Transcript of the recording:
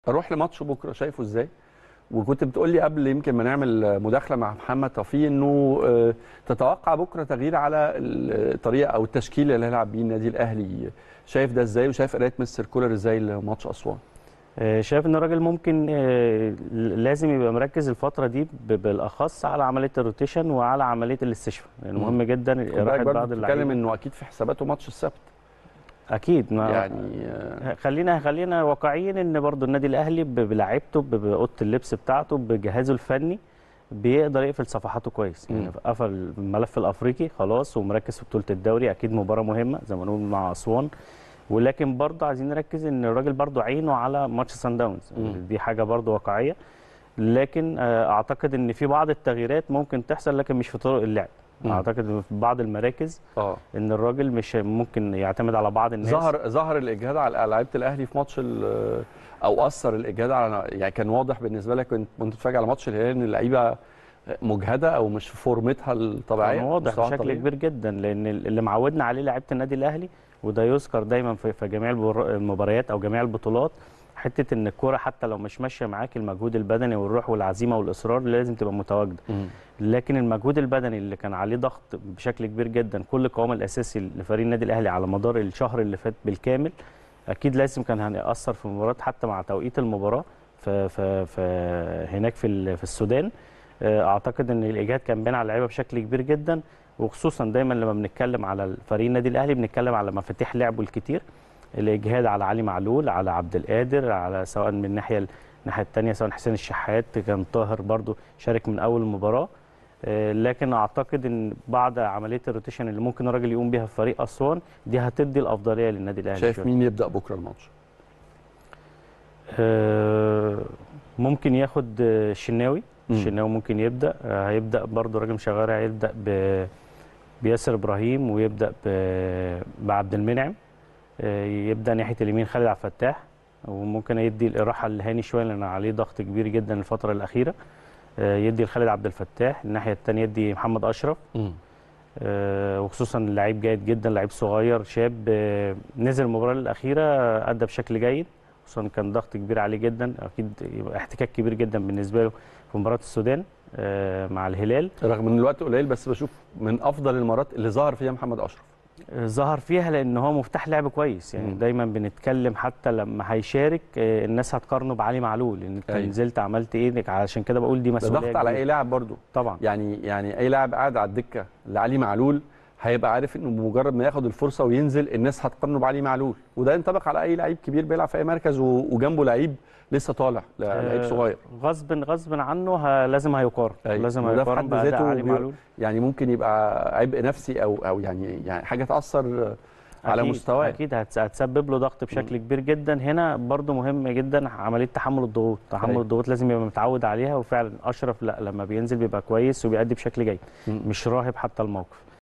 اروح لماتش بكره شايفه ازاي وكنت بتقول لي قبل يمكن ما نعمل مداخله مع محمد توفيق انه آه، تتوقع بكره تغيير على الطريقه او التشكيل اللي هيلعب بيه النادي الاهلي شايف ده ازاي وشايف قرايه مستر كولر ازاي لماتش اسوان آه، شايف ان الراجل ممكن آه، لازم يبقى مركز الفتره دي ب- بالاخص على عمليه الروتيشن وعلى عمليه الاستشفاء لان مهم جدا خد بالك راحه برضه بعض بتتكلم اللعيبه انه اكيد في حساباته ماتش السبت اكيد ما يعني آه، خلينا خلينا واقعيين ان برضو النادي الاهلي ب- بلاعيبته ب- باوضه اللبس بتاعته بجهازه الفني بيقدر يقفل صفحاته كويس يعني مم. قفل الملف الافريقي خلاص ومركز في بطوله الدوري اكيد مباراه مهمه زي ما نقول مع اسوان ولكن برضه عايزين نركز ان الراجل برضه عينه على ماتش سان داونز مم. دي حاجه برضه واقعيه لكن آه، اعتقد ان في بعض التغييرات ممكن تحصل لكن مش في طرق اللعب مم. اعتقد إن في بعض المراكز اه ان الراجل مش ممكن يعتمد على بعض الناس ظهر ظهر الاجهاد على لعيبه الاهلي في ماتش ال- او اثر الاجهاد على يعني كان واضح بالنسبه لك كنت كنت بتتفرج على ماتش الهلال ان اللعيبه مجهده او مش في فورمتها الطبيعيه كان واضح مستواها بشكل الطبيعي. كبير جدا لان اللي معودنا عليه لعيبه النادي الاهلي وده يذكر دايما في في جميع البر- المباريات او جميع البطولات حته ان الكوره حتى لو مش ماشيه معاك المجهود البدني والروح والعزيمه والاصرار لازم تبقى متواجده مم. لكن لكن المجهود البدني اللي كان عليه ضغط بشكل كبير جدا كل القوام الاساسي لفريق النادي الاهلي على مدار الشهر اللي فات بالكامل اكيد لازم كان هيأثر في المباراه حتى مع توقيت المباراه في في في هناك في ال- في السودان آه، اعتقد ان الاجهاد كان باين على اللعيبه بشكل كبير جدا وخصوصا دايما لما بنتكلم على فريق النادي الاهلي بنتكلم على مفاتيح لعبه الكتير الاجهاد على علي معلول على عبد القادر على سواء من الناحيه الناحيه الثانيه سواء حسين الشحات كان طاهر برضو شارك من اول المباراه آه، لكن اعتقد ان بعد عمليه الروتيشن اللي ممكن الراجل يقوم بيها في فريق اسوان دي هتدي الافضليه للنادي الاهلي شايف شوية. مين يبدا بكره الماتش آه، ممكن ياخد آه، الشناوي مم. الشناوي ممكن يبدا آه، هيبدا برضه راجل مشغال هيبدا ب بياسر ابراهيم ويبدا ب- بعبد المنعم آه، يبدا ناحيه اليمين خالد عبد الفتاح وممكن يدي الراحه لهاني شويه لان عليه ضغط كبير جدا الفتره الاخيره آه، يدي لخالد عبد الفتاح الناحيه الثانيه يدي محمد اشرف مم. آه، وخصوصا لعيب جيد جدا لعيب صغير شاب آه، نزل المباراه الاخيره آه، ادى بشكل جيد خصوصا كان ضغط كبير عليه جدا اكيد يبقى احتكاك كبير جدا بالنسبه له في مباراه السودان آه، مع الهلال رغم ان الوقت قليل بس بشوف من افضل المرات اللي ظهر فيها محمد اشرف آه، ظهر فيها لان هو مفتاح لعب كويس يعني مم. دايما بنتكلم حتى لما هيشارك آه، الناس هتقارنه بعلي معلول ان انت أيوة. نزلت عملت ايه علشان كده بقول دي ده مسؤوليه ضغط على كبيرة. اي لاعب برضو طبعا يعني يعني اي لاعب قاعد على الدكه لعلي معلول هيبقى عارف انه بمجرد ما ياخد الفرصه وينزل الناس هتقارنه بعلي معلول وده ينطبق على اي لعيب كبير بيلعب في اي مركز و- وجنبه لعيب لسه طالع لعيب آه، صغير غصب غصب عنه ه- لازم هيقارن أيوة. لازم وده في هيقارن حد بأداء ذاته علي بي- معلول يعني ممكن يبقى عبء نفسي او او يعني يعني حاجه تاثر على أكيد مستواه اكيد هتس- هتسبب له ضغط بشكل كبير جدا هنا برضو مهم جدا عمليه تحمل الضغوط تحمل أيوة. الضغوط لازم يبقى متعود عليها وفعلا اشرف لا لما بينزل بيبقى كويس وبيأدي بشكل جيد مم. مش راهب حتى الموقف